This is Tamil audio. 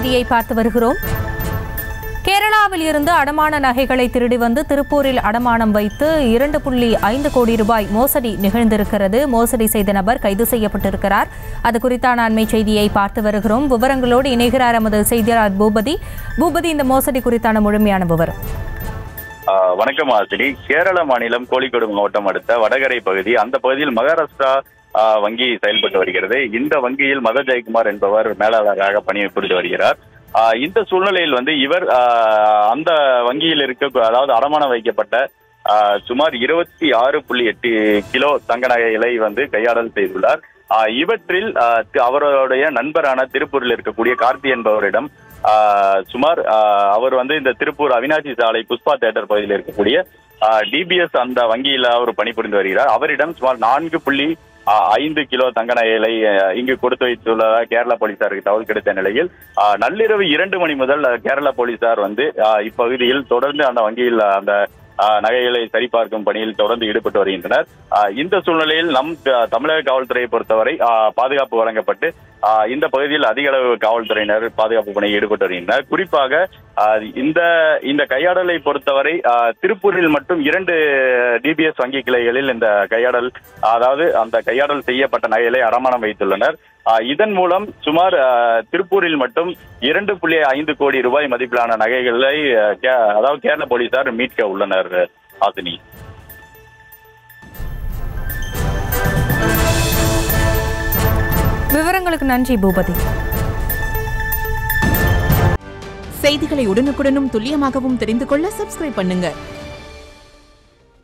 செய்தியை பார்த்து வருகிறோம் கேரளாவில் இருந்து அடமான நகைகளை திருடி வந்து திருப்பூரில் அடமானம் வைத்து இரண்டு புள்ளி ஐந்து கோடி ரூபாய் மோசடி நிகழ்ந்திருக்கிறது மோசடி செய்த நபர் கைது செய்யப்பட்டிருக்கிறார் அது குறித்தான அண்மை செய்தியை பார்த்து வருகிறோம் விவரங்களோடு இணைகிறார் எமது செய்தியாளர் பூபதி பூபதி இந்த மோசடி குறித்தான முழுமையான விவரம் ஆஹ் வணக்கம் ஆசிரி கேரள மாநிலம் கோழிக்கோடு மாவட்டம் அடுத்த வடகரை பகுதி அந்த பகுதியில் மகாராஷ்டிரா ஆஹ் வங்கி செயல்பட்டு வருகிறது இந்த வங்கியில் மத ஜெயக்குமார் என்பவர் மேலாளராக பணிபுரிந்து வருகிறார் ஆஹ் இந்த சூழ்நிலையில் வந்து இவர் ஆஹ் அந்த வங்கியில் இருக்க அதாவது அடமானம் வைக்கப்பட்ட ஆஹ் சுமார் இருபத்தி ஆறு புள்ளி எட்டு கிலோ தங்க நகைகளை வந்து கையாடல் செய்துள்ளார் ஆஹ் இவற்றில் ஆஹ் தி- அவருடைய நண்பரான திருப்பூரில் இருக்கக்கூடிய கார்த்தி என்பவரிடம் ஆஹ் சுமார் ஆஹ் அவர் வந்து இந்த திருப்பூர் அவினாசி சாலை புஷ்பா தேட்டர் பகுதியில் இருக்கக்கூடிய டிபிஎஸ் அந்த வங்கியில் அவர் பணிபுரிந்து வருகிறார் அவரிடம் சுமார் நான்கு புள்ளி ஆஹ் ஐந்து கிலோ தங்க நகைகளை ஆஹ் இங்கு கொடுத்து வைத்துள்ளதாக கேரள போலீசாருக்கு தகவல் கிடைத்த நிலையில் ஆஹ் நள்ளிரவு இரண்டு மணி முதல் ஆஹ் கேரள போலீசார் வந்து ஆஹ் இப்பகுதியில் தொடர்ந்து அந்த வங்கியில் அந்த ஆஹ் நகைகளை சரிபார்க்கும் பணியில் தொடர்ந்து ஈடுபட்டு வருகின்றனர் ஆஹ் இந்த சூழ்நிலையில் நம் த- தமிழக காவல்துறையை பொறுத்தவரை ஆஹ் பாதுகாப்பு வழங்கப்பட்டு ஆஹ் இந்த பகுதியில் அதிக அளவு காவல்துறையினர் பாதுகாப்பு பணியில் ஈடுபட்டு வருகின்றனர் குறிப்பாக ஆஹ் இந்த இந்த கையாடலை பொறுத்தவரை ஆஹ் திருப்பூரில் மட்டும் இரண்டு டிபிஎஸ் வங்கி கிளைகளில் இந்த கையாடல் அதாவது அந்த கையாடல் செய்யப்பட்ட நகைகளை அடமானம் வைத்துள்ளனர் ஆஹ் இதன் மூலம் சுமார் ஆஹ் திருப்பூரில் மட்டும் இரண்டு புள்ளி ஐந்து கோடி ரூபாய் மதிப்பிலான நகைகளை ஆஹ் கே- அதாவது கேரள போலீசார் மீட்க உள்ளனர் ஆசினி விவரங்களுக்கு நன்றி பூபதி செய்திகளை உடனுக்குடனும் துல்லியமாகவும் தெரிந்து கொள்ள சப்ஸ்கிரைப் பண்ணுங்க